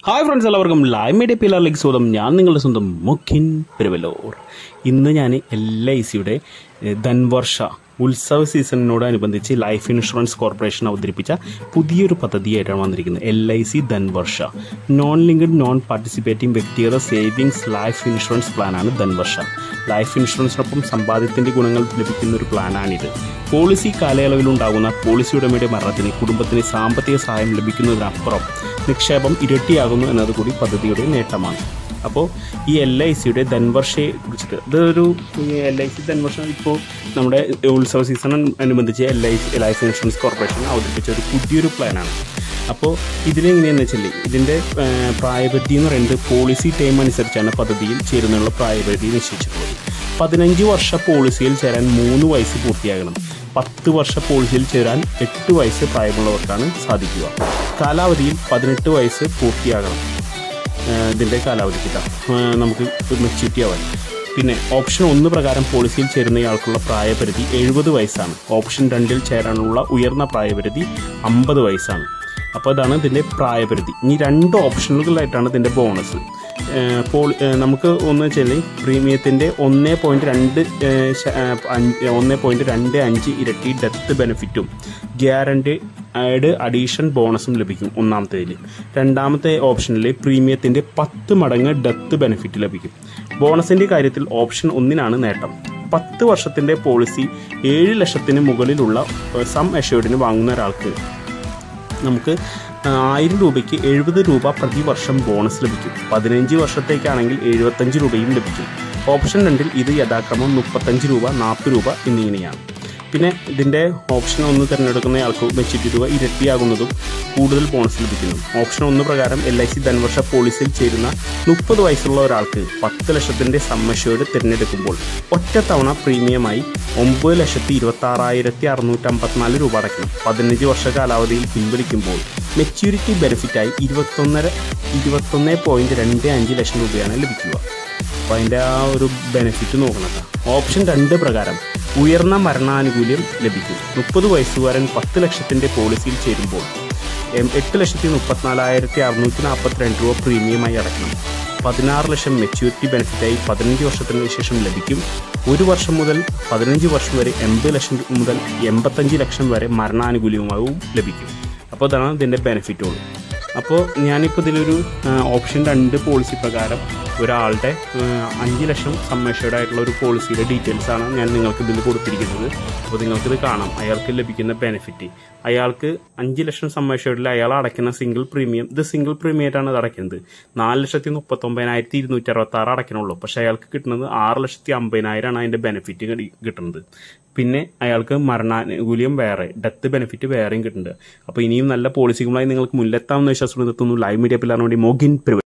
Hi friends എല്ലാവർക്കും live media പില്ലറിലേക്ക് സ്വാഗതം ഞാൻ നിങ്ങളുടെ സ്വന്തം മുഖിൻ പെരുവല്ലൂർ ഇന്ന് ഞാൻ എൽ ഐ സിയുടെ ധൻവർഷ ഉത്സവ സീസണിനോടനുബന്ധിച്ച് ലൈഫ് ഇൻഷുറൻസ് കോർപ്പറേഷൻ അവതരിപ്പിച്ച പുതിയൊരു പദ്ധതിയായിട്ടാണ് വന്നിരിക്കുന്നത് L I C Dhanvarsha non linked non participating വ്യക്തിഗത സേവിങ്സ് ലൈഫ് ഇൻഷുറൻസ് പ്ലാനാണ് ധൻവർഷ ലൈഫ് ഇൻഷുറൻസിനൊപ്പം സമ്പാദ്യത്തിൻ്റെ ഗുണങ്ങൾ ലഭിക്കുന്ന ഒരു പ്ലാനാണിത് പോളിസി കാലയളവിലുണ്ടാകുന്ന പോളിസി ഉടമയുടെ മരണത്തിന് കുടുംബത്തിന് സാമ്പത്തിക സഹായം ലഭിക്കുന്നതിനപ്പുറം നിക്ഷേപം ഇരട്ടിയാകുന്നു എന്നത് കൂടി പദ്ധതിയുടെ നേട്ടമാണ് അപ്പോൾ ഈ എൽ ഐ സിയുടെ ധൻവർഷയെ കുറിച്ചിട്ട് ഇതൊരു എൽ ഐ സി ധൻവർഷം ഇപ്പോൾ നമ്മുടെ ഉത്സവ സീസൺ അനുബന്ധിച്ച് L I C life insurance corporation അവതരിപ്പിച്ച ഒരു പുതിയൊരു പ്ലാനാണ് അപ്പോൾ ഇതിലെങ്ങനെയാണെന്ന് വെച്ചാൽ ഇതിൻ്റെ ഏഹ്, പ്രായപരിധി എന്ന് പറയുന്നത് പോളിസി ടൈം അനുസരിച്ചാണ് പദ്ധതിയിൽ ചേരുന്നതിനുള്ള പ്രായപരിധി നിശ്ചയിച്ചിട്ടുള്ളത് പതിനഞ്ച് വർഷ പോളിസിയിൽ ചേരാൻ മൂന്ന് വയസ്സ് പൂർത്തിയാകണം പത്ത് വർഷ പോളിസിയിൽ ചേരാൻ എട്ട് വയസ്സ് പ്രായമുള്ളവർക്കാണ് സാധിക്കുക കാലാവധിയിൽ പതിനെട്ട് വയസ്സ് പൂർത്തിയാകണം ഏഹ് ഇതിൻ്റെ കാലാവധി കിട്ടാം ഏഹ് നമുക്ക് മെച്യൂരിറ്റി ആവാൻ പിന്നെ ഓപ്ഷൻ ഒന്ന് പ്രകാരം പോളിസിയിൽ ചേരുന്നയാൾക്കുള്ള പ്രായപരിധി എഴുപത് വയസ്സാണ് ഓപ്ഷൻ രണ്ടിൽ ചേരാനുള്ള ഉയർന്ന പ്രായപരിധി അമ്പത് വയസ്സാണ് അപ്പോൾ അതാണ് ഇതിൻ്റെ പ്രായപരിധി ഇനി രണ്ട് ഓപ്ഷനുകളായിട്ടാണ് ഇതിൻ്റെ ബോണസ് ഏഹ് പോളി ഏഹ് നമുക്ക് ഒന്ന് വെച്ചാൽ പ്രീമിയത്തിൻ്റെ ഒന്ന് പോയിൻറ്റ് രണ്ട് ഏഹ് ശ- ഏഹ് അഞ്ച് ഒന്ന് പോയിൻറ്റ് രണ്ട് അഞ്ച് ഇരട്ടി ഡെത്ത് ബെനിഫിറ്റും ഗ്യാരണ്ടി ആഡ് അഡീഷൻ ബോണസും ലഭിക്കും ഒന്നാമത്തേതിൽ രണ്ടാമത്തെ ഓപ്ഷനിൽ പ്രീമിയത്തിൻ്റെ പത്ത് മടങ്ങ് ഡെത്ത് ബെനിഫിറ്റ് ലഭിക്കും ബോണസിൻ്റെ കാര്യത്തിൽ ഓപ്ഷൻ ഒന്നിനാണ് നേട്ടം പത്ത് വർഷത്തിൻ്റെ പോളിസി ഏഴ് ലക്ഷത്തിന് മുകളിലുള്ള ഏഹ്, സം അഷ്യൂർഡിന് വാങ്ങുന്ന ഒരാൾക്ക് നമുക്ക് ആയിരം രൂപയ്ക്ക് എഴുപത് രൂപ പ്രതിവർഷം ബോണസ് ലഭിക്കും പതിനഞ്ച് വർഷത്തേക്കാണെങ്കിൽ എഴുപത്തഞ്ച് രൂപയും ലഭിക്കും ഓപ്ഷൻ രണ്ടിൽ ഇത് യഥാക്രമം മുപ്പത്തഞ്ച് രൂപ നാൽപ്പത് രൂപ എന്നിങ്ങനെയാണ് പിന്നെ ഇതിൻ്റെ ഓപ്ഷൻ ഒന്ന് തിരഞ്ഞെടുക്കുന്നയാൾക്ക് മെച്ചൂരിറ്റി രൂപ ഇരട്ടിയാകുന്നതും കൂടുതൽ ബോണസ് ലഭിക്കുന്നു ഓപ്ഷൻ ഒന്ന് പ്രകാരം എൽ ഐ സി ധനവർഷ പോളിസിയിൽ ചേരുന്ന മുപ്പത് വയസ്സുള്ള ഒരാൾക്ക് പത്ത് ലക്ഷത്തിൻ്റെ സമ്മഷ്യോട് തിരഞ്ഞെടുക്കുമ്പോൾ ഒറ്റത്തവണ പ്രീമിയമായി ഒമ്പത് ലക്ഷത്തി ഇരുപത്തി ആറായിരത്തി അറുന്നൂറ്റി അമ്പത്തിനാല് രൂപ അടയ്ക്കണം പതിനഞ്ച് വർഷ കാലാവധിയിൽ പിൻവലിക്കുമ്പോൾ മെച്യൂരിറ്റി ബെനിഫിറ്റായി ഇരുപത്തൊന്നര ഇരുപത്തൊന്ന് പോയിൻറ്റ് രണ്ട് അഞ്ച് ലക്ഷം രൂപയാണ് ലഭിക്കുക അപ്പോൾ അതിൻ്റെ ആ ഒരു ബെനിഫിറ്റ് നോക്കണം കേട്ടോ. ഓപ്ഷൻ രണ്ട് പ്രകാരം ഉയർന്ന മരണാനുകൂല്യം ലഭിക്കും മുപ്പത് വയസ്സുകാരൻ പത്ത് ലക്ഷത്തിൻ്റെ പോളിസിയിൽ ചേരുമ്പോൾ എം- എട്ട് ലക്ഷത്തി മുപ്പത്തിനാലായിരത്തി അറുന്നൂറ്റി നാൽപ്പത്തിരണ്ട് രൂപ പ്രീമിയമായി അടയ്ക്കണം പതിനാറ് ലക്ഷം മെച്യൂരിറ്റി ബെനിഫിറ്റായി പതിനഞ്ച് വർഷത്തിന് ശേഷം ലഭിക്കും ഒരു വർഷം മുതൽ പതിനഞ്ച് വർഷം വരെ എൺപത് ലക്ഷം മുതൽ എൺപത്തഞ്ച് ലക്ഷം വരെ മരണാനുകൂല്യവും ലഭിക്കും അപ്പോൾ അതാണ് ഇതിൻ്റെ ബെനിഫിറ്റുള്ളൂ അപ്പോൾ ഞാനിപ്പോൾ ഇതിലൊരു ആ, ഓപ്ഷൻ രണ്ട് പോളിസി പ്രകാരം ഒരാളുടെ ആ, അഞ്ച് ലക്ഷം സമ്മേഷേഡ് ആയിട്ടുള്ള ഒരു പോളിസിയുടെ ഡീറ്റെയിൽസ് ആണ് ഞാൻ നിങ്ങൾക്ക് ഇതിൽ കൊടുത്തിരിക്കുന്നത് അപ്പോൾ നിങ്ങൾക്കിത് കാണാം അയാൾക്ക് ലഭിക്കുന്ന ബെനിഫിറ്റ് അയാൾക്ക് അഞ്ച് ലക്ഷം സമ്മേഷേഡിൽ അയാൾ അടയ്ക്കുന്ന സിംഗിൾ പ്രീമിയം ഇത് സിംഗിൾ പ്രീമിയമായിട്ടാണ് ഇത് അടയ്ക്കുന്നത് നാല് ലക്ഷത്തി മുപ്പത്തൊമ്പതിനായിരത്തി ഇരുന്നൂറ്റി അറുപത്തി ആറ് അടയ്ക്കണുള്ളൂ പക്ഷേ അയാൾക്ക് കിട്ടുന്നത് ആറ് ലക്ഷത്തി അമ്പതിനായിരമാണ് അതിൻ്റെ ബെനിഫിറ്റ് കിട്ടുന്നത് പിന്നെ അയാൾക്ക് മരണാനുകൂല്യം വേറെ ഡെത്ത് ബെനിഫിറ്റ് വേറെയും കിട്ടുന്നുണ്ട് അപ്പോൾ ഇനിയും നല്ല പോളിസികളുമായി നിങ്ങൾക്ക് മുന്നിലെത്താമെന്ന് വിശ്വാസം നിർത്തുന്നു ലൈവ് മീഡിയ പിള്ളേറിന് വേണ്ടി മോഗിൻ പെരുവ